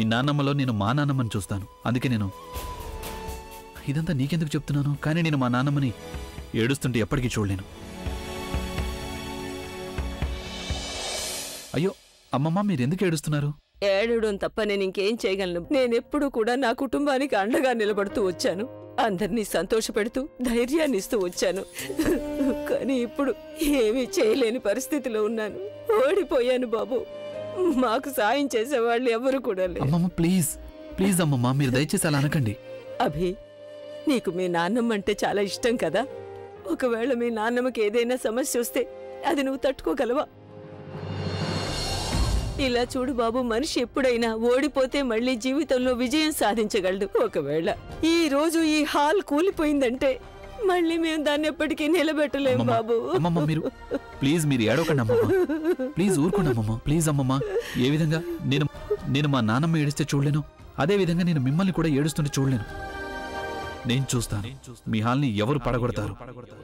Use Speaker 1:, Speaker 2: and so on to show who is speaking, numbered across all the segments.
Speaker 1: మీ నాన్నమ్మలో నేను మా నాన్నమ్మని చూస్తాను అందుకే నేను ఇదంతా నీకెందుకు చెప్తున్నాను కానీ నేను మా నాన్నమ్మని ఏడుస్తుంటే ఎప్పటికీ చూడలేను అయ్యో అమ్మమ్మ మీరెందుకు ఏడుస్తున్నారు
Speaker 2: ఏడవడం తప్ప నేను ఇంకేం చేయగలను నేనెప్పుడు కూడా నా కుటుంబానికి అండగా నిలబడుతూ వచ్చాను అందరినీ సంతోషపెడుతూ ధైర్యాన్ని ఇస్తూ వచ్చాను కానీ ఇప్పుడు ఏమీ చేయలేని పరిస్థితిలో ఉన్నాను ఓడిపోయాను బాబు మాకు సాయం చేసేవాళ్ళు ఎవరు కూడా లేరు
Speaker 1: అమ్మమ్మ ప్లీజ్ ప్లీజ్ అమ్మమ్మ మీరు దయచేసి అలా అనకండి
Speaker 2: అభి నీకు మీ నాన్నమ్మ అంటే చాలా ఇష్టం కదా ఒకవేళ మీ నాన్నమ్మకి ఏదైనా సమస్య వస్తే అది నువ్వు తట్టుకోగలవా ఇలా చూడు బాబు మనిషి ఎప్పుడైనా ఓడిపోతే మళ్ళీ జీవితంలో విజయం సాధించగలడు ఒకవేళ ఈ రోజు ఈ హాల్ కూలిపోయిందంటే మళ్ళీ మేము దాన్ని ఎప్పటికీ నిలబెట్టలేం
Speaker 1: అమ్మమ్మ,
Speaker 2: బాబు
Speaker 1: అమ్మమ్మ మీరు ప్లీజ్ మీరు ఏడవకండి అమ్మమ్మ ప్లీజ్ ఊరుకోండి అమ్మమ్మ ప్లీజ్ అమ్మమ్మ ఏ విధంగా నేను నేను మా నాన్నమ్మ ఏడిస్తే చూడలేను అదే విధంగా నేను మిమ్మల్ని కూడా ఏడుస్తుంటే చూడలేను నేను చూస్తాను మీ హాల్ని ఎవరు పడగొడతారు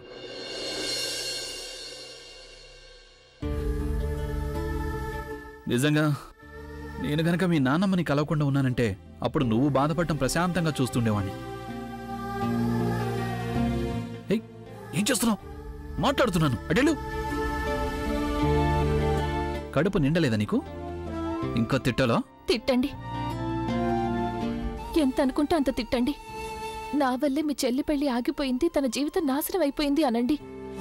Speaker 1: నిజంగా నేను గనక మీ నాన్నమ్మని కలవకుండా ఉన్నానంటే అప్పుడు నువ్వు బాధపడటం ప్రశాంతంగా చూస్తుండేవాణ్ణి ఏయ్, ఏం చేస్తున్నావు మాట్లాడుతున్నాను అడేళ్ళు కడుపు నిండలేదా నీకు ఇంకా తిట్టాలా
Speaker 3: తిట్టండి ఎంత అనుకుంటే అంత తిట్టండి నా వల్లే మీ చెల్లి పెళ్లి ఆగిపోయింది తన జీవితం నాశనం అయిపోయింది అనండి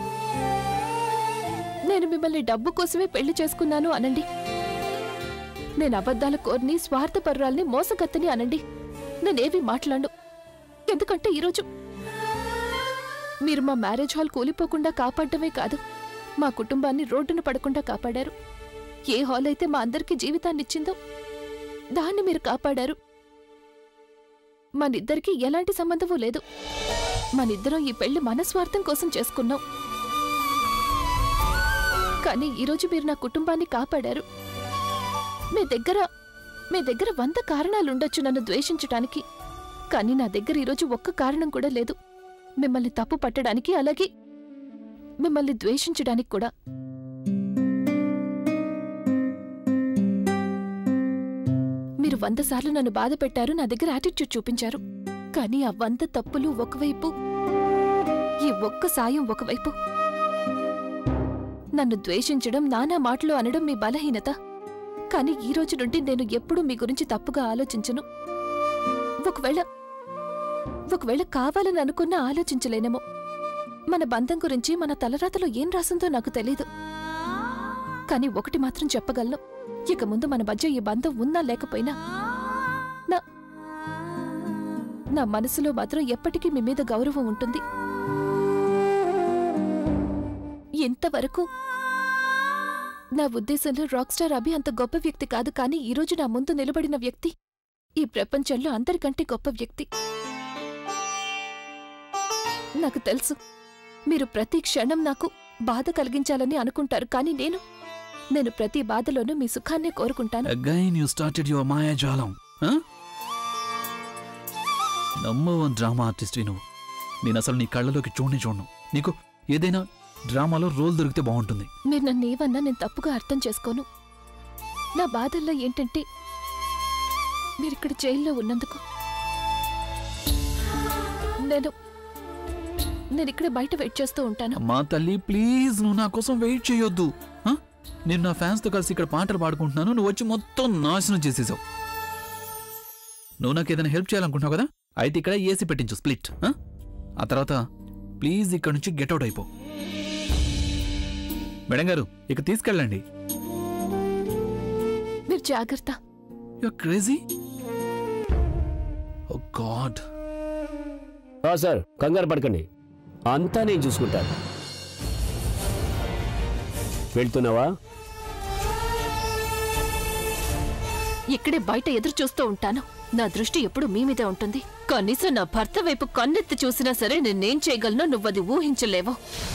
Speaker 3: నేను మిమ్మల్ని డబ్బు కోసమే పెళ్లి చేసుకున్నాను అనండి నేను అబద్ధాల కోరిని స్వార్థపరురాల్ని మోసగత్తని అనండి నేనేవి మాట్లాడు ఎందుకంటే ఈరోజు మీరు మా మ్యారేజ్ హాల్ కూలిపోకుండా కాపాడటమే కాదు మా కుటుంబాన్ని రోడ్డున పడకుండా కాపాడారు ఏ హాల్ అయితే మా అందరికీ జీవితాన్ని ఇచ్చిందో దాన్ని మీరు కాపాడారు మనిద్దరికీ ఎలాంటి సంబంధమూ లేదు మనిద్దరం ఈ పెళ్లి మన స్వార్థం కోసం చేసుకున్నాం కానీ ఈరోజు మీరు నా కుటుంబాన్ని కాపాడారు మీ దగ్గర మీ దగ్గర వంద కారణాలుండొచ్చు నన్ను ద్వేషించటానికి కానీ నా దగ్గర ఈరోజు ఒక్క కారణం కూడా లేదు మిమ్మల్ని తప్పు పట్టడానికి అలాగే మిమ్మల్ని ద్వేషించడానికి కూడా మీరు వంద సార్లు నన్ను బాధ పెట్టారు నా దగ్గర యాటిట్యూడ్ చూపించారు కానీ ఆ వంద తప్పులు ఒకవైపు ఈ ఒక్క సాయం ఒకవైపు నన్ను ద్వేషించడం నానా మాటలు అనడం మీ బలహీనత కానీ ఈ రోజు నుండి నేను ఎప్పుడూ మీ గురించి తప్పుగా ఆలోచించను ఒకవేళ ఒకవేళ కావాలని అనుకున్నా ఆలోచించలేనేమో మన బంధం గురించి మన తలరాతలో ఏం రాసిందో నాకు తెలీదు కానీ ఒకటి మాత్రం చెప్పగలను ఇక ముందు మన మధ్య ఈ బంధం ఉన్నా లేకపోయినా నా నా మనసులో మాత్రం ఎప్పటికీ మీ మీద గౌరవం ఉంటుంది ఇంతవరకు నా ఉద్దేశంలో రాక్ స్టార్ అభి అంత గొప్ప వ్యక్తి కాదు కానీ ఈరోజు నా ముందు నిలబడిన వ్యక్తి ఈ ప్రపంచంలో అందరికంటే గొప్ప వ్యక్తి నాకు తెలుసు మీరు ప్రతి క్షణం నాకు బాధ కలిగించాలని అనుకుంటారు కానీ నేను నేను ప్రతి బాధలోనూ మీ సుఖాన్నే కోరుకుంటాను
Speaker 1: అగైన్ యూ స్టార్టెడ్ యువర్ మాయాజాలం నంబర్ వన్ డ్రామా ఆర్టిస్ట్ నువ్వు నేను అసలు నీ కళ్ళలోకి చూడని చూడను నీకు ఏదైనా డ్రామాలో రోల్ దొరికితే బాగుంటుంది
Speaker 3: మీరు నన్ను ఏవన్నా నేను తప్పుగా అర్థం చేసుకోను నా బాధల్లో ఏంటంటే మీరిక్కడ జైల్లో ఉన్నందుకు నేను నేను ఇక్కడ బయట వెయిట్ చేస్తూ ఉంటాను
Speaker 1: అమ్మా తల్లి ప్లీజ్ నువ్వు నా కోసం వెయిట్ చేయొద్దు ఆ? నేను నా ఫ్యాన్స్తో కలిసి ఇక్కడ పాటలు పాడుకుంటున్నాను నువ్వు వచ్చి మొత్తం నాశనం చేసేసావు నువ్వు నాకు ఏదైనా హెల్ప్ చేయాలనుకుంటున్నావు కదా అయితే ఇక్కడ ఏసీ పెట్టించు స్ప్లిట్ ఆ? ఆ తర్వాత ప్లీజ్ ఇక్కడ నుంచి గెట్అవుట్ అయిపో మేడం గారు ఇక తీసుకెళ్ళండి
Speaker 3: మీరు జాగ్రత్త
Speaker 1: యు క్రేజీ ఓ గాడ్
Speaker 4: ఆ, సార్ కంగారు పడకండి అంతా నేను చూసుకుంటాను వెళ్తున్నావా
Speaker 3: ఇక్కడే బయట ఎదురు చూస్తూ ఉంటాను నా దృష్టి ఎప్పుడు మీ మీదే ఉంటుంది కనీసం నా భర్త వైపు కన్నెత్తి చూసినా సరే నేనేం చేయగలనో నువ్వది ఊహించలేవో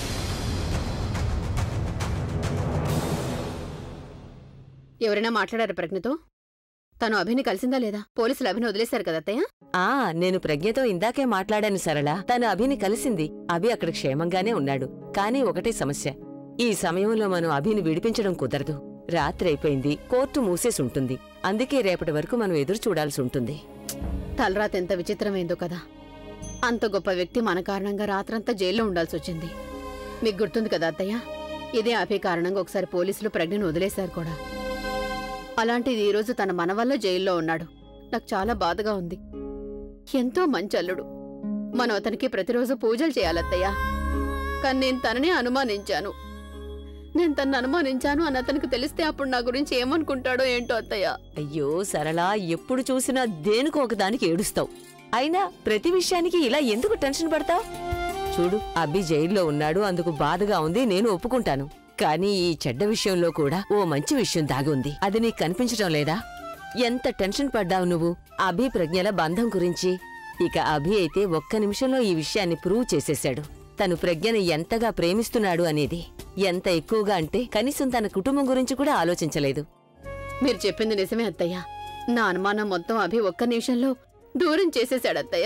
Speaker 5: ఎవరైనా మాట్లాడారా ప్రజ్ఞతో తను అభిని కలిసిందా లేదా పోలీసులు అభిని వదిలేశారు కదా అత్తయ్య
Speaker 6: ఆ నేను ప్రజ్ఞతో ఇందాకే మాట్లాడాను సరళ తను అభిని కలిసింది అభి అక్కడ క్షేమంగానే ఉన్నాడు కానీ ఒకటే సమస్య ఈ సమయంలో మనం అభిని విడిపించడం కుదరదు రాత్రి అయిపోయింది కోర్టు మూసేసి ఉంటుంది అందుకే రేపటి వరకు మనం ఎదురు చూడాల్సి ఉంటుంది
Speaker 5: తలరాత ఎంత విచిత్రమైందో కదా అంత గొప్ప వ్యక్తి మన కారణంగా రాత్రంతా జైల్లో ఉండాల్సి వచ్చింది మీకు గుర్తుంది కదా అత్తయ్య ఇదే ఆపే కారణంగా ఒకసారి పోలీసులు ప్రజ్ఞను వదిలేశారు కూడా అలాంటిది ఈరోజు తన మన వల్ల జైల్లో ఉన్నాడు నాకు చాలా బాధగా ఉంది ఎంతో మంచి అల్లుడు మనం అతనికి ప్రతిరోజు పూజలు చేయాలత్తయ్య కానీ నేను తననే అనుమానించాను నేను తనను అనుమానించాను అని అతనికి తెలిస్తే అప్పుడు నా గురించి ఏమనుకుంటాడో ఏంటో అత్తయ్య
Speaker 6: అయ్యో సరళ ఎప్పుడు చూసినా దేనికో ఒకదానికి ఏడుస్తావు అయినా ప్రతి విషయానికి ఇలా ఎందుకు టెన్షన్ పడతావు చూడు అబ్బి జైల్లో ఉన్నాడు అందుకు బాధగా ఉంది నేను ఒప్పుకుంటాను కానీ ఈ చెడ్డ విషయంలో కూడా ఓ మంచి విషయం దాగి ఉంది అది నీకు కనిపించడం లేదా ఎంత టెన్షన్ పడ్డావు నువ్వు అభి ప్రజ్ఞల బంధం గురించి ఇక అభి అయితే ఒక్క నిమిషంలో ఈ విషయాన్ని ప్రూవ్ చేసేశాడు తను ప్రజ్ఞను ఎంతగా ప్రేమిస్తున్నాడు అనేది ఎంత ఎక్కువగా అంటే కనీసం తన కుటుంబం గురించి కూడా ఆలోచించలేదు
Speaker 5: మీరు చెప్పింది నిజమే అత్తయ్య నా అనుమానం మొత్తం అభి ఒక్క నిమిషంలో దూరం చేసేశాడు అత్తయ్య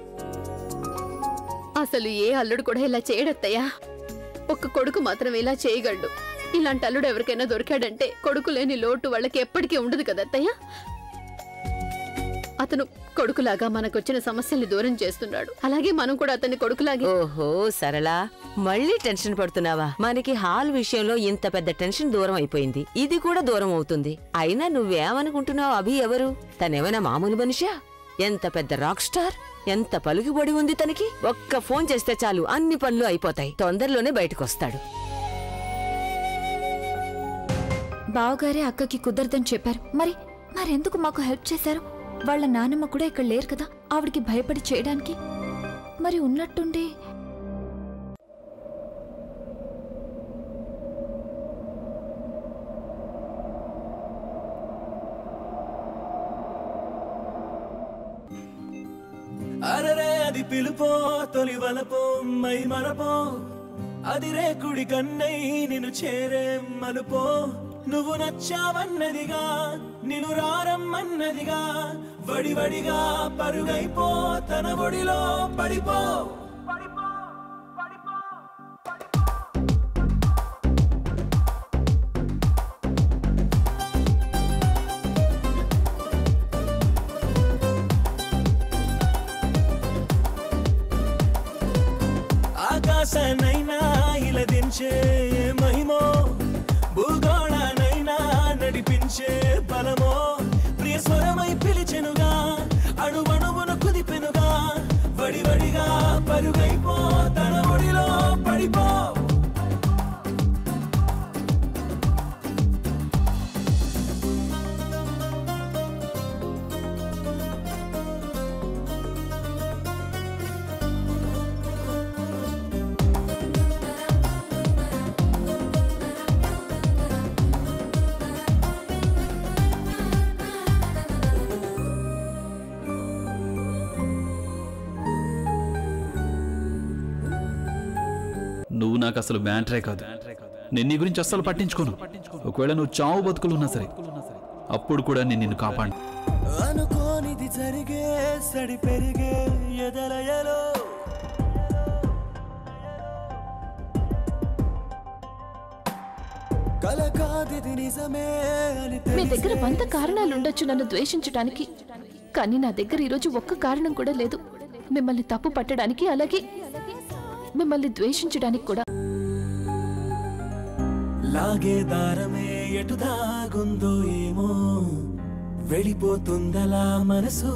Speaker 5: అసలు ఏ అల్లుడు కూడా ఇలా చేయడత్తయ్య ఒక్క కొడుకు మాత్రం ఇలా చేయగలడు ఇలాంటి అల్లుడు ఎవరికైనా దొరికాడంటే కొడుకు లేని లోటు వాళ్ళకి ఎప్పటికీ ఉండదు కదా అత్తయ్య అతను కొడుకులాగా మనకొచ్చిన సమస్యల్ని దూరం చేస్తున్నాడు అలాగే మనం కూడా అతన్ని కొడుకులాగే
Speaker 6: ఓహో సరళ మళ్ళీ టెన్షన్ పడుతున్నావా మనకి హాల్ విషయంలో ఇంత పెద్ద టెన్షన్ దూరం అయిపోయింది ఇది కూడా దూరం అవుతుంది అయినా నువ్వేమనుకుంటున్నావు అభి ఎవరు తనేమైనా మామూలు మనిషా ఎంత పెద్ద రాక్ స్టార్ ఎంత పలుకుబడి ఉంది తనకి ఒక్క ఫోన్ చేస్తే చాలు అన్ని పనులు అయిపోతాయి తొందరలోనే బయటకొస్తాడు
Speaker 7: బావగారే అక్కకి కుదరదని చెప్పారు మరి మరెందుకు మాకు హెల్ప్ చేశారు వాళ్ళ నాన్నమ్మ కూడా ఇక్కడ లేరు కదా ఆవిడికి భయపడి చేయడానికి మరి ఉన్నట్టుండి
Speaker 8: అరరే అది పిలుపో తొలి వలపో మై మరపో అది రేకుడి కన్నై నిన్ను చేరే మలుపో నువ్వు నచ్చావన్నదిగా నిన్ను రారమ్మన్నదిగా వడివడిగా పరుగైపో తన ఒడిలో పడిపో ఆకాశానైనా ఇలా దించే మహిమో భూగోళానైనా నడిపించే బలమో ప్రియ స్వరమై పిలిచెనుగా అణువణువును కుదిపెనుగా వడివడిగా పరుగైపో తన ఒడిలో పడిపో
Speaker 1: నువ్వు నాకు అసలు మ్యాటరే కాదు నేను నీ గురించి అస్సలు పట్టించుకోను ఒకవేళ నువ్వు చావు బతుకులు ఉన్నా సరే అప్పుడు కూడా నేను నిన్ను కాపాడు
Speaker 8: అనుకోనిది జరిగే సడి పెరిగే ఎదలయలో కల కాదిది నిజమే అని
Speaker 3: మీ దగ్గర
Speaker 8: తెలిసే
Speaker 3: వంద కారణాలుండొచ్చు నన్ను ద్వేషించడానికి కానీ నా దగ్గర ఈరోజు ఒక్క కారణం కూడా లేదు మిమ్మల్ని తప్పు పట్టడానికి అలాగే మిమ్మల్ని ద్వేషించడానికి కూడా
Speaker 8: లాగే దారమే ఎటు దాగుందో ఏమో వెళ్ళిపోతుందలా మనసు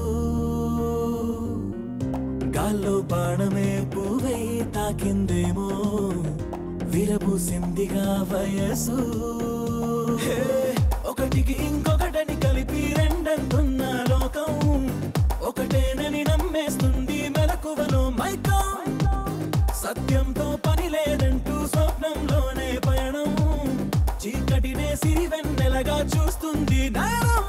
Speaker 8: గాల్లో బాణమే పువ్వై తాకిందేమో విరబూసిందిగా వయసు హే, ఒకటికి ఇంకొకటని కలిపి రెండంటున్న లోకం ఒకటేనని నమ్మేస్తుంది మెలకువలో మైకం సత్యంతో పని లేదంటూ స్వప్నంలోనే పయనం చీకటినే సిరివెన్నెలగా చూస్తుంది నయనం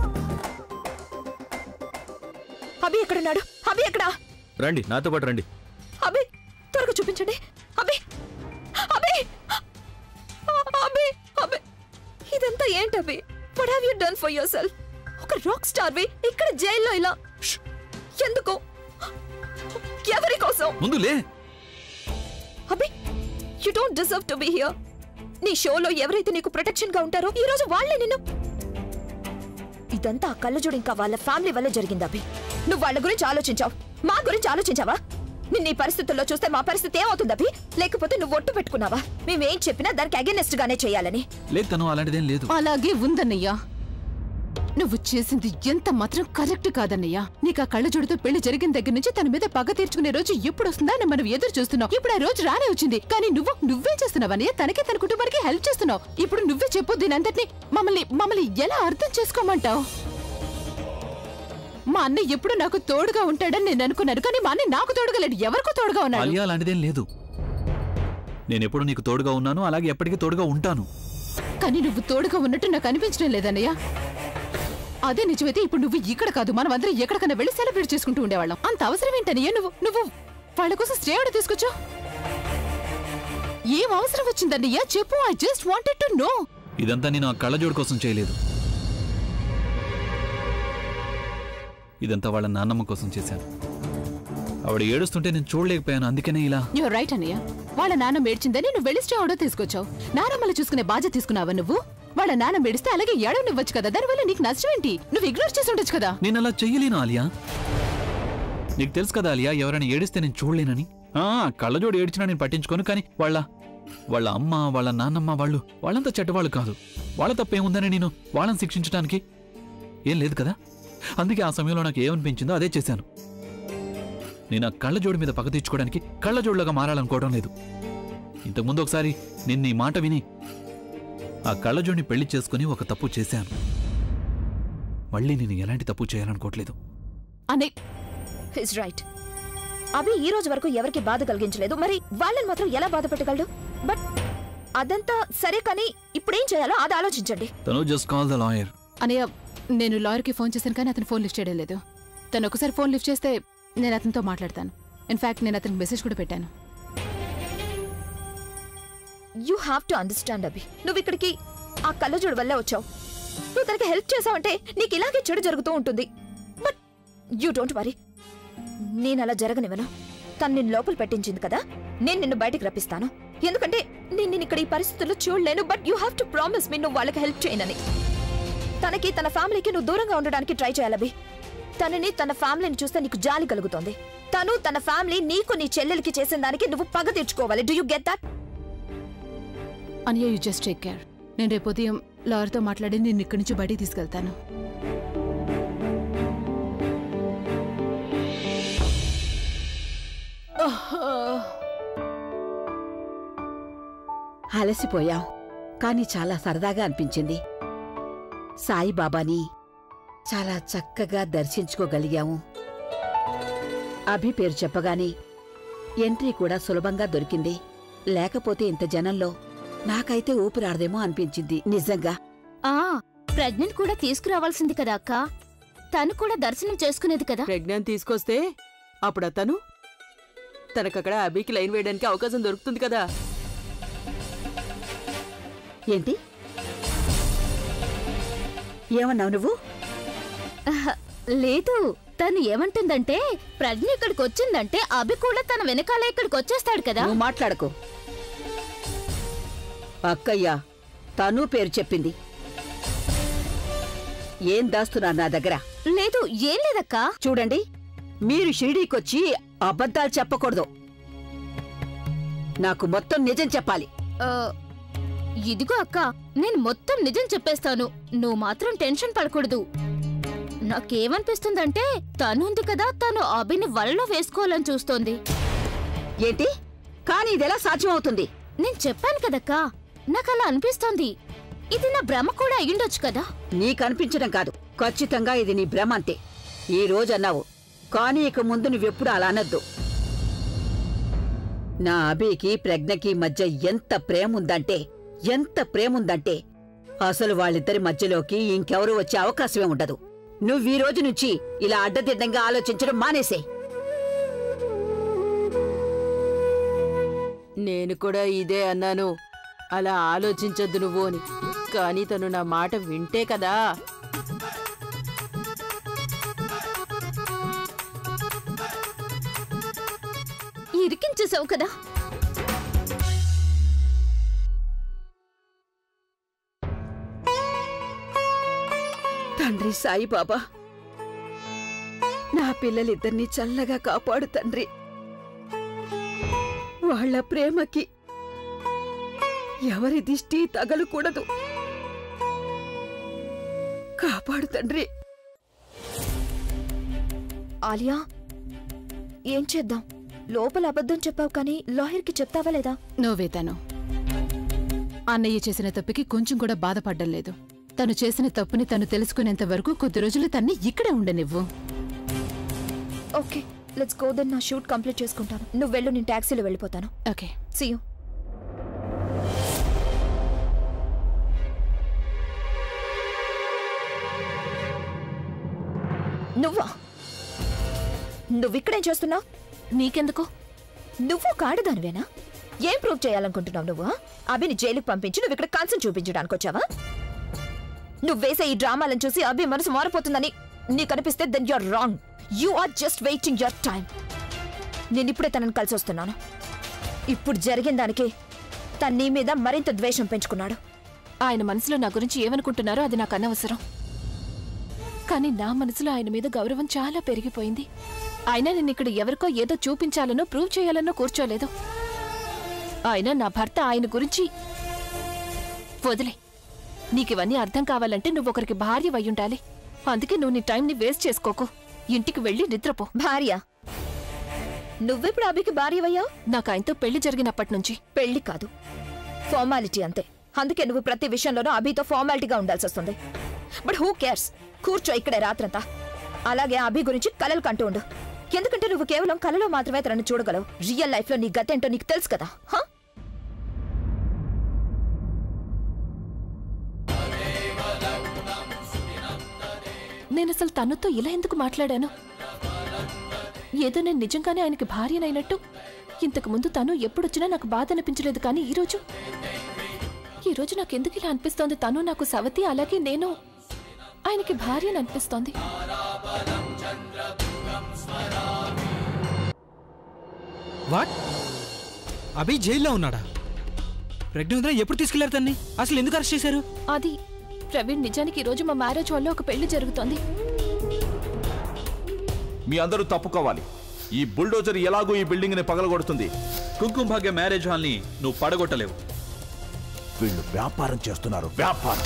Speaker 7: అభి ఎక్కడున్నాడు అభి ఎక్కడా
Speaker 1: రండి నాతో పాటు రండి
Speaker 7: అభి త్వరగా చూపించండి అభి అభి అభి అభి ఇదంతా ఏంటి Abhi what have you done for yourself ఒక రాక్ స్టార్ వి ఇక్కడ జైల్లో ఇలా ష్! ఎందుకు ఎవరి కోసం
Speaker 1: ముందు లే
Speaker 7: Abhi you don't deserve to be here నీ షోలో ఎవరైతే నీకు ప్రొటెక్షన్ గా ఉంటారో ఈ రోజు వాళ్ళే నిన్ను ఇదంతా ఆ కళ్ళజోడు ఇంకా వాళ్ళ ఫ్యామిలీ వల్ల జరిగింది అభి నువ్వు వాళ్ళ గురించి ఆలోచించావు మా గురించి ఆలోచించావా నిన్న ఈ పరిస్థితుల్లో చూస్తే మా పరిస్థితి ఏమవుతుంది అభి లేకపోతే నువ్వు ఒట్టు పెట్టుకున్నావా మేమేం చెప్పినా దానికి అగెనెస్ట్ గానే చేయాలని
Speaker 1: లేదు తను అలాంటిదేం లేదు
Speaker 5: అలాగే ఉందన్నయ్యా నువ్వు చేసింది ఎంత మాత్రం కరెక్ట్ కాదన్నయ్యా నీకు ఆ కళ్ళజోడుతో పెళ్లి జరిగిన దగ్గర నుంచి తన మీద పగ తీర్చుకునే రోజు ఎప్పుడు వస్తుందా అని మనం ఎదురు చూస్తున్నాం ఇప్పుడు ఆ రోజు రానే వచ్చింది కానీ నువ్వు నువ్వే చేస్తున్నావన్నయ్య తనకి తన కుటుంబానికి హెల్ప్ చేస్తున్నావు ఇప్పుడు నువ్వే చెప్పు దీనంతటిని మమ్మల్ని మమ్మల్ని ఎలా అర్థం చేసుకోమంటావు మా అన్న ఎప్పుడు నాకు తోడుగా ఉంటాడని నేను అనుకున్నాను కానీ మా అన్న నాకు తోడుగా లేడు ఎవరికో తోడుగా ఉన్నాడు
Speaker 1: ఆలియా అలాంటిదేం లేదు నేను ఎప్పుడు నీకు తోడుగా ఉన్నాను అలాగే ఎప్పటికీ తోడుగా ఉంటాను
Speaker 5: కానీ నువ్వు తోడుగా ఉన్నట్టు నాకు అనిపించడం లేదన్నయ్య అదే నిజమైతే ఇప్పుడు నువ్వు ఇక్కడ కాదు మనం అందరం ఎక్కడికైనా వెళ్ళి సెలబ్రేట్ చేసుకుంటూ ఉండేవాళ్ళం అంత అవసరం ఏంటన్నయ్య నువ్వు నువ్వు వాళ్ళ కోసం స్టే ఆర్డర్ తీసుకొచ్చా ఏం అవసరం వచ్చిందన్నయ్య చెప్పు I just wanted to know
Speaker 1: ఇదంతా నేను ఆ కళ్ళజోడు కోసం చేయలేదు ఇదంతా వాళ్ళ నాన్నమ్మ కోసం చేశాను ఆవిడ ఏడుస్తుంటే నేను చూడలేకపోయాను అందుకనే ఇలా
Speaker 5: యువర్ రైట్ అన్నయ్య వాళ్ళ నాన్న మేడ్చిందని నువ్వు వెళ్ళి స్టే ఆర్డర్ తీసుకొచ్చావు నానమ్మలు చూసుకునే బాధ్యత తీసుకున్నావా నువ్వు వాళ్ళ నాన్న మేడిస్తే అలాగే ఏడవనివ్వచ్చు కదా దానివల్ల నీకు నష్టం ఏంటి నువ్వు ఇగ్నోర్ చేసి ఉండొచ్చు కదా
Speaker 1: నేను అలా చెయ్యలేను ఆలియా నీకు తెలుసు కదా ఆలియా ఎవరైనా ఏడిస్తే నేను చూడలేనని ఆ కళ్ళజోడు ఏడ్చినా నేను పట్టించుకోను కానీ వాళ్ళ వాళ్ళ అమ్మ వాళ్ళ నాన్నమ్మ వాళ్ళు వాళ్ళంతా చెడ్డవాళ్ళు కాదు వాళ్ళ తప్పేముందని నేను వాళ్ళని శిక్షించడానికి ఏం లేదు కదా అందుకే ఆ సమయంలో నాకు ఏమనిపించిందో అదే చేశాను నేను ఆ కళ్ళజోడు మీద పగ తీర్చుకోవడానికి కళ్ళజోడులాగా మారాలనుకోవడం లేదు ఇంతకుముందు ఒకసారి నిన్న ఈ మాట విని ఆ కళ్ళజోడిని పెళ్లి చేసుకుని ఒక తప్పు చేశాను మళ్ళీ నేను ఎలాంటి తప్పు చేయాలనుకోవట్లేదు
Speaker 5: అనే
Speaker 7: ఇస్ రైట్ అభి ఈ రోజు వరకు ఎవరికి బాధ కలిగించలేదు మరి వాళ్ళని మాత్రం ఎలా బాధ పెట్టగలడు బట్ అదంతా సరే కానీ ఇప్పుడేం చేయాలో అది ఆలోచించండి
Speaker 1: తను జస్ట్ కాల్ ద లాయర్
Speaker 5: అనయ్య నేను లాయర్కి ఫోన్ చేశాను కానీ అతను ఫోన్ లిఫ్ట్ చేయడం లేదు తను ఒకసారి ఫోన్ లిఫ్ట్ చేస్తే నేను అతనితో మాట్లాడతాను ఇన్ఫాక్ట్ నేను అతనికి మెసేజ్ కూడా పెట్టాను
Speaker 7: you have to understand Abhi నువ్వు ఇక్కడికి ఆ కళ్ళజోడు వల్లే వచ్చావు నువ్వు తనకి హెల్ప్ చేసావంటే నీకు ఇలాగే చెడు జరుగుతూ ఉంటుంది బట్ యూ డోంట్ వరీ నేను అలా జరగనివ్వను తను నిన్ను లోపల పెట్టించింది కదా నేను నిన్ను బయటికి రప్పిస్తాను ఎందుకంటే నేను నిన్ను ఇక్కడ ఈ పరిస్థితుల్లో చూడలేను but you have to promise me నువ్వు వాళ్ళకి హెల్ప్ చేయనని తనకి తన ఫ్యామిలీకి నువ్వు దూరంగా ఉండడానికి ట్రై చేయాలవి తనని తన ఫ్యామిలీని చూస్తే నీకు జాలి కలుగుతోంది తను తన ఫ్యామిలీ నీకు నీ చెల్లెలకి చేసిన దానికి నువ్వు పగ తీర్చుకోవాలి డూ యూ గెట్ దట్
Speaker 5: అనియా యూ జస్ట్ టేక్ కేర్ నేను రేపు ఉదయం లాయర్తో మాట్లాడి నేను ఇక్కడి నుంచి బయటికి తీసుకెళ్తాను
Speaker 9: అలసిపోయాం కానీ చాలా సరదాగా అనిపించింది సాయిబాబాని చాలా చక్కగా దర్శించుకోగలిగాము అభి పేరు చెప్పగానే ఎంట్రీ కూడా సులభంగా దొరికింది లేకపోతే ఇంత జనంలో నాకైతే ఊపిరాడదేమో అనిపించింది నిజంగా
Speaker 10: ఆ ప్రెగ్నెంట్ కూడా తీసుకురావాల్సింది కదా అక్క తను కూడా దర్శనం చేసుకునేది కదా
Speaker 6: ప్రెగ్నెంట్ తీసుకొస్తే అప్పుడు అతను తనకక్కడ అభికి లైన్ వేయడానికి అవకాశం దొరుకుతుంది కదా
Speaker 9: ఏంటి ఏమన్నావు నువ్వు
Speaker 10: అహ, లేదు తను ఏమంటుందంటే ప్రజ్ఞ ఇక్కడికి వచ్చిందంటే అభి కూడా తన వెనకాల ఇక్కడికి వచ్చేస్తాడు కదా
Speaker 9: నువ్వు మాట్లాడకు అక్కయ్య తను పేరు చెప్పింది ఏం దాస్తున్నారు నా దగ్గర
Speaker 10: లేదు ఏం లేదక్కా
Speaker 9: చూడండి మీరు షిరిడీకొచ్చి అబద్ధాలు చెప్పకూడదు నాకు మొత్తం నిజం చెప్పాలి
Speaker 10: ఆ, ఇదిగో అక్క నేను మొత్తం నిజం చెప్పేస్తాను నువ్వు మాత్రం టెన్షన్ పడకూడదు నాకేమనిపిస్తుందంటే తనుంది కదా తను అభిని వలలో వేసుకోవాలని చూస్తోంది
Speaker 9: ఏంటి కానీ ఇదెలా సాధ్యమవుతుంది
Speaker 10: నేను చెప్పాను కదక్కా నాకు అలా అనిపిస్తోంది ఇది నా భ్రమ కూడా అయ్యుండొచ్చు కదా
Speaker 9: నీకనిపించడం కాదు ఖచ్చితంగా ఇది నీ భ్రమ అంతే ఈ రోజు అన్నావు కానీ ఇక ముందు నువ్వెప్పుడు అలా అనొద్దు నా అభికి ప్రజ్ఞకి మధ్య ఎంత ప్రేముందంటే ఎంత ప్రేముందంటే అసలు వాళ్ళిద్దరి మధ్యలోకి ఇంకెవరూ వచ్చే అవకాశమే ఉండదు నువ్వు ఈ రోజు నుంచి ఇలా అడ్డదిడ్డంగా ఆలోచించడం మానేసే
Speaker 6: నేను కూడా ఇదే అన్నాను అలా ఆలోచించొద్దు నువ్వు అని కానీ తను నా మాట వింటే కదా
Speaker 10: ఇరికించేసావు కదా
Speaker 9: తండ్రి సాయిబాబా నా పిల్లలిద్దరినీ చల్లగా కాపాడు తండ్రి వాళ్ళ ప్రేమకి ఎవరి దిష్టి తగలకూడదు కాపాడు తండ్రి
Speaker 7: ఆలియా ఏం చేద్దాం లోపల అబద్ధం చెప్పావు కానీ లాయర్కి చెప్తావా లేదా
Speaker 11: నోవే తను అన్నయ్య చేసిన తప్పుకి కొంచెం కూడా బాధపడ్డం లేదు తను చేసిన తప్పుని తను తెలుసుకునేంత వరకు కొద్ది రోజులు తన్ని ఇక్కడే ఉండనివ్వు
Speaker 7: ఓకే లెట్స్ గో దెన్ నా షూట్ కంప్లీట్ చేసుకుంటాను నువ్వు వెళ్ళు నేను టాక్సీలో వెళ్ళిపోతాను
Speaker 11: ఓకే
Speaker 7: సీ యూ నువ్వా నువ్విక్కడేం చేస్తున్నావు
Speaker 3: నీకెందుకు
Speaker 7: నువ్వు కాడదానివేనా ఏం ప్రూవ్ చేయాలనుకుంటున్నావు నువ్వు అభిని జైలుకి పంపించి నువ్వు ఇక్కడ కాన్సన్ చూపించడానికి వచ్చావా నువ్వు వేసే ఈ డ్రామాలను చూసి అభి మనసు మారిపోతుందని నీకు అనిపిస్తే then you're wrong you are just waiting your time నేను ఇప్పుడే తనని కలిసి వస్తున్నాను ఇప్పుడు జరిగిన దానికి తన నీ మీద మరింత ద్వేషం పెంచుకున్నాడు
Speaker 3: ఆయన మనసులో నా గురించి ఏమనుకుంటున్నారో అది నాకు అనవసరం కానీ నా మనసులో ఆయన మీద గౌరవం చాలా పెరిగిపోయింది అయినా నేను ఇక్కడ ఎవరికో ఏదో చూపించాలనో ప్రూవ్ చేయాలనో కూర్చోలేదు ఆయన నా భర్త ఆయన గురించి వదిలే నీకివన్నీ అర్థం కావాలంటే నువ్వు ఒకరికి భార్య ఉండాలి అందుకే నువ్వు నీ టైంని వేస్ట్ చేసుకోకు ఇంటికి వెళ్ళి నిద్రపో
Speaker 7: భార్య నువ్వెప్పుడు అభికి భార్యవయ్యావు
Speaker 3: నాకు ఆయనతో పెళ్లి జరిగినప్పటి నుంచి
Speaker 7: పెళ్లి కాదు ఫార్మాలిటీ అంతే అందుకే నువ్వు ప్రతి విషయంలోనూ అభితో ఫార్మాలిటీగా ఉండాల్సి వస్తుంది బట్ హూ కేర్స్ కూర్చో ఇక్కడే రాత్రంతా అలాగే అభి గురించి కలలు కంటూ ఉండు ఎందుకంటే నువ్వు కేవలం కలలో మాత్రమే తనని చూడగలవు రియల్ లైఫ్ లో నీ గతేంటో నీకు తెలుసు కదా హా
Speaker 3: నేను అసలు తనతో ఇలా ఎందుకు మాట్లాడాను ఏదో నేను నిజంగానే ఆయనకి భార్యనైనట్టు ఇంతకు ముందు తను ఎప్పుడొచ్చినా నాకు బాధ అనిపించలేదు కానీ ఈరోజు ఈరోజు నాకు ఎందుకు ఇలా అనిపిస్తోంది తను నాకు సవతి అలాగే నేను ఆయనకి భార్యని అనిపిస్తోంది
Speaker 12: వాట్ అభి జైల్లో ఉన్నాడా ప్రజ్ఞ ఎప్పుడు తీసుకెళ్లారు తన్ని అసలు ఎందుకు అరెస్ట్ చేశారు
Speaker 3: అది ప్రవీణ్ నిజానికి ఈరోజు మా మ్యారేజ్ వల్ల ఒక పెళ్లి జరుగుతోంది
Speaker 13: మీ అందరూ తప్పుకోవాలి ఈ బుల్డోజర్ ఎలాగో ఈ బిల్డింగ్ ని పగలగొడుతుంది
Speaker 1: కుంకుమ భాగ్య మ్యారేజ్ హాల్ని నువ్వు పడగొట్టలేవు
Speaker 13: వీళ్ళు వ్యాపారం చేస్తున్నారు వ్యాపారం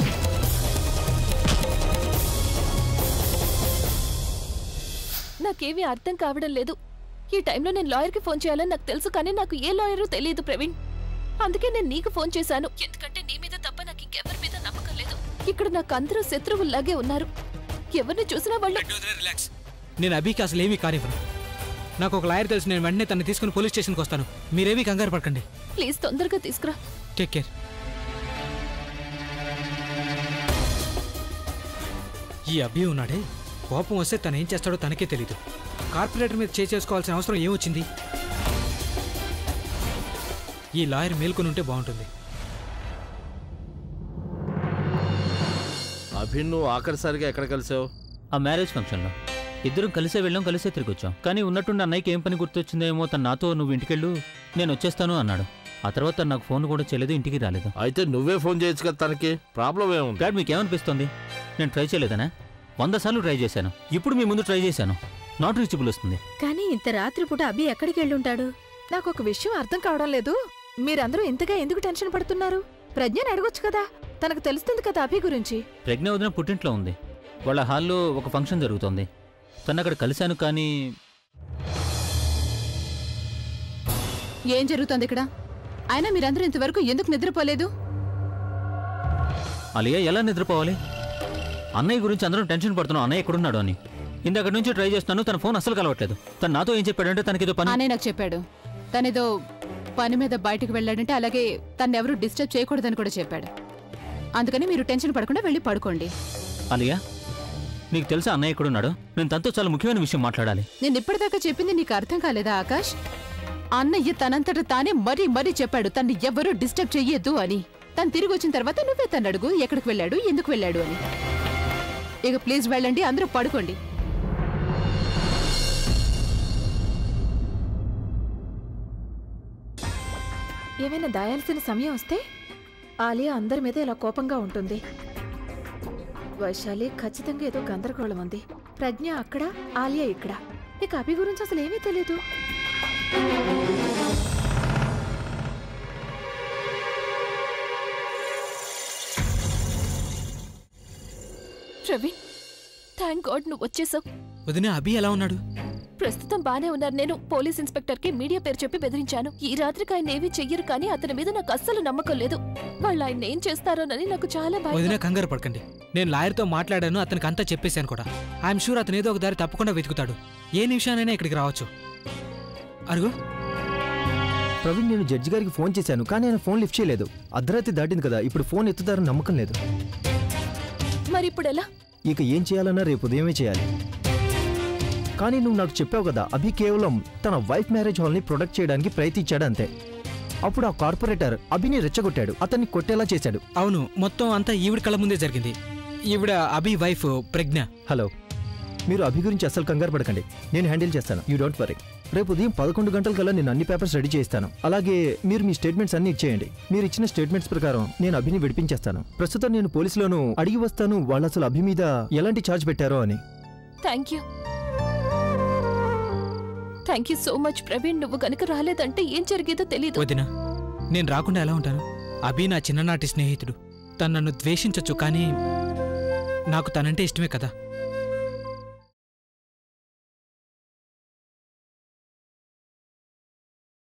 Speaker 3: నాకేమీ అర్థం కావడం లేదు ఈ టైంలో నేను లాయర్కి ఫోన్ చేయాలని నాకు తెలుసు కానీ నాకు ఏ లాయరు తెలియదు ప్రవీణ్ అందుకే నేను నీకు ఫోన్ చేశాను ఎందుకంటే నీ మీద తప్ప నాకు ఇంకెవరి మీద నమ్మకం లేదు ఇక్కడ నాకు అందరూ శత్రువుల్లాగే ఉన్నారు ఎవరిని చూసినా వాళ్ళు
Speaker 12: రిలాక్స్ నేను అభికి అసలు ఏమీ కానివ్వను నాకు ఒక లాయర్ తెలిసి నేను వెంటనే తను తీసుకుని పోలీస్ స్టేషన్కి వస్తాను మీరేమీ కంగారు పడకండి
Speaker 3: ప్లీజ్ తొందరగా తీసుకురా
Speaker 12: టేక్ కేర్ ఈ అభి ఉన్నాడే కోపం వస్తే తను ఏం చేస్తాడో తనకే తెలీదు కార్పొరేటర్ మీద చేసుకోవాల్సిన అవసరం ఏమొచ్చింది ఈ లాయర్ మేల్కొని ఉంటే బాగుంటుంది
Speaker 14: అభిన్ నువ్వు ఆఖరిసారిగా ఎక్కడ కలిసావు
Speaker 15: ఆ మ్యారేజ్ ఫంక్షన్లో ఇద్దరం కలిసే వెళ్ళాం కలిసే తిరిగి వచ్చాం కానీ ఉన్నట్టుండి అన్నయ్యకి ఏం పని గుర్తొచ్చిందేమో తను నాతో నువ్వు ఇంటికెళ్ళు నేను వచ్చేస్తాను అన్నాడు ఆ తర్వాత తను నాకు ఫోన్ కూడా చేయలేదు ఇంటికి రాలేదు
Speaker 14: అయితే నువ్వే ఫోన్ చేయొచ్చు కదా తనకి ప్రాబ్లం ఏముంది
Speaker 15: డాడ్ మీకు ఏమనిపిస్తుంది నేను ట్రై చేయలేదనా వంద సార్లు ట్రై చేశాను ఇప్పుడు మీ ముందు ట్రై చేశాను నాట్ రీచబుల్ వస్తుంది
Speaker 16: కానీ ఇంత రాత్రిపూట అభి ఎక్కడికి వెళ్ళుంటాడు
Speaker 17: నాకు ఒక విషయం అర్థం కావడం లేదు మీరందరూ ఇంతగా ఎందుకు టెన్షన్ పడుతున్నారు ప్రజ్ఞని అడగొచ్చు కదా తనకు తెలుస్తుంది కదా అభి గురించి
Speaker 15: ప్రజ్ఞ వదిన పుట్టింట్లో ఉంది వాళ్ళ హాల్లో ఒక ఫంక్షన్ జరుగుతోంది తను అక్కడ కలిశాను కానీ
Speaker 11: ఏం జరుగుతోంది ఇక్కడ అయినా మీరందరూ ఇంతవరకు ఎందుకు నిద్రపోలేదు
Speaker 15: అలియా ఎలా నిద్రపోవాలి అన్నయ్య గురించి అందరం టెన్షన్ పడుతున్నాం అన్నయ్య ఎక్కడున్నాడు అని ఇందాక నుంచి ట్రై చేస్తున్నాను తన ఫోన్ అసలు కలవట్లేదు తను నాతో ఏం చెప్పాడంటే తనకేదో పని
Speaker 11: అనే నాకు చెప్పాడు తనేదో పని మీద బయటకు వెళ్ళాడంటే అలాగే తను ఎవరు డిస్టర్బ్ చేయకూడదని కూడా చెప్పాడు అందుకని మీరు టెన్షన్ పడకుండా వెళ్ళి పడుకోండి
Speaker 15: అలియా నీకు తెలుసా అన్నయ్య ఎక్కడున్నాడు నేను తనతో చాలా ముఖ్యమైన విషయం మాట్లాడాలి
Speaker 11: నేను ఇప్పటిదాకా చెప్పింది నీకు అర్థం కాలేదా ఆకాష్ అన్నయ్య తనంతట తానే మరీ మరీ చెప్పాడు తన్ని ఎవ్వరూ డిస్టర్బ్ చెయ్యొద్దు అని తను తిరిగి వచ్చిన తర్వాత నువ్వే తను అడుగు ఎక్కడికి వెళ్ళాడు ఎందుకు వెళ్ళాడు అని ఇక ప్లీజ్ వెళ్ళండి అందరూ పడుకోండి
Speaker 17: ఏమైనా దాయాల్సిన సమయం వస్తే ఆలియా అందరి మీద ఇలా కోపంగా ఉంటుంది వైశాలి ఖచ్చితంగా ఏదో గందరగోళం ఉంది ప్రజ్ఞ అక్కడ ఆలియా ఇక్కడ నీకు అభి గురించి అసలు ఏమీ తెలియదు
Speaker 3: ప్రవీణ్ థ్యాంక్ గాడ్ నువ్వు వచ్చేసావు
Speaker 12: వదిన అభి ఎలా ఉన్నాడు
Speaker 3: ప్రస్తుతం బానే ఉన్నారు నేను పోలీస్ ఇన్స్పెక్టర్ కి మీడియా పేరు చెప్పి బెదిరించాను ఈ రాత్రికి ఆయన ఏమీ చెయ్యరు కానీ అతని మీద నాకు అస్సలు నమ్మకం లేదు వాళ్ళు ఆయన ఏం చేస్తారోనని నాకు చాలా
Speaker 12: వదిన
Speaker 3: భయం
Speaker 12: కంగారు పడకండి నేను లాయర్తో మాట్లాడాను అతనికి అంతా చెప్పేశాను కూడా ఐఎమ్ షూర్ అతను ఏదో ఒక దారి తప్పకుండా వెతుకుతాడు ఏ నిమిషానైనా ఇక్కడికి రావచ్చు అరుగు
Speaker 18: ప్రవీణ్ నేను జడ్జి గారికి ఫోన్ చేశాను కానీ ఆయన ఫోన్ లిఫ్ట్ చేయలేదు అర్ధరాత్రి దాటింది కదా ఇప్పుడు ఫోన్ ఎత్తుతారని నమ్మకం లేదు
Speaker 3: మరి ఇప్పుడు ఎలా
Speaker 18: ఇక ఏం చేయాలన్నా రేపు ఉదయమే చేయాలి కానీ నువ్వు నాకు చెప్పావు కదా అభి కేవలం తన వైఫ్ మ్యారేజ్ హాల్ని ప్రొటెక్ట్ చేయడానికి ప్రయత్నించాడు అంతే అప్పుడు ఆ కార్పొరేటర్ అభిని రెచ్చగొట్టాడు అతన్ని కొట్టేలా చేశాడు
Speaker 12: అవును మొత్తం అంతా ఈవిడ కళ్ళ ముందే జరిగింది ఈవిడ అభి వైఫ్ ప్రజ్ఞ
Speaker 18: హలో మీరు అభి గురించి అసలు కంగారు పడకండి నేను హ్యాండిల్ చేస్తాను యూ డోంట్ వరీ రేపు ఉదయం పదకొండు గంటల కల్లా నేను అన్ని పేపర్స్ రెడీ చేస్తాను అలాగే మీరు మీ స్టేట్మెంట్స్ అన్ని ఇచ్చేయండి మీరు ఇచ్చిన స్టేట్మెంట్స్ ప్రకారం నేను అభిని విడిపించేస్తాను ప్రస్తుతం నేను పోలీసులను అడిగి వస్తాను వాళ్ళు అసలు అభి మీద ఎలాంటి ఛార్జ్ పెట్టారో అని
Speaker 3: thank you thank you so much Praveen నువ్వు గనుక రాలేదంటే ఏం జరిగేదో తెలీదు
Speaker 12: వదిన నేను రాకుండా ఎలా ఉంటాను అభి నా చిన్ననాటి స్నేహితుడు తను నన్ను ద్వేషించొచ్చు కానీ నాకు తనంటే ఇష్టమే కదా